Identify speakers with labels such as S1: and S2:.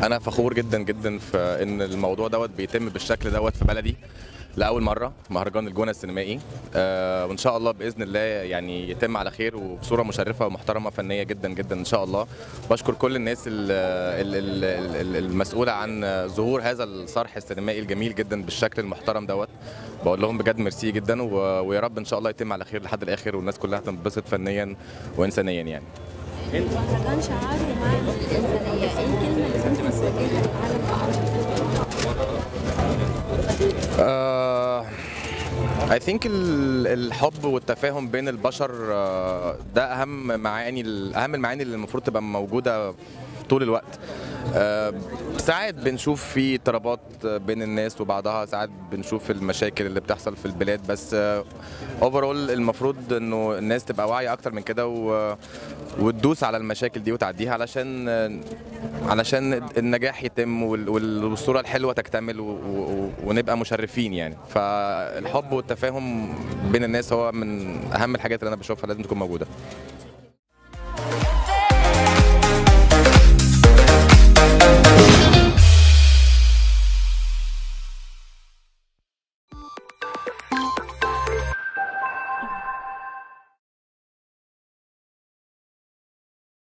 S1: انا فخور جدا جدا في ان الموضوع دوت بيتم بالشكل دوت في بلدي لاول مره مهرجان الجونه السينمائي آه وان شاء الله باذن الله يعني يتم على خير وبصوره مشرفه ومحترمه فنيه جدا جدا ان شاء الله بشكر كل الناس ال- ال- ال- ال- المسؤوله عن ظهور هذا الصرح السينمائي الجميل جدا بالشكل المحترم دوت بقول لهم بجد ميرسي جدا و- ويا رب ان شاء الله يتم على خير لحد الاخر والناس كلها تنبسط فنيا وانسانيا يعني
S2: مهرجان شعار ومعنى الإنسانية إيه الكلمة اللي كنت بتوجهها للعالم
S1: اي ثينك الحب والتفاهم بين البشر آه، ده اهم معاني اهم المعاني اللي المفروض تبقى موجوده طول الوقت آه، ساعات بنشوف في اضطرابات بين الناس وبعضها ساعات بنشوف المشاكل اللي بتحصل في البلاد بس اوفرول المفروض انه الناس تبقى واعيه اكتر من كده و- وتدوس على المشاكل دي وتعديها علشان علشان النجاح يتم وال- وال- والصوره الحلوه تكتمل و- و- ونبقى مشرفين يعني فالحب والتفاهم بين الناس هو من اهم الحاجات اللي انا بشوفها لازم تكون موجوده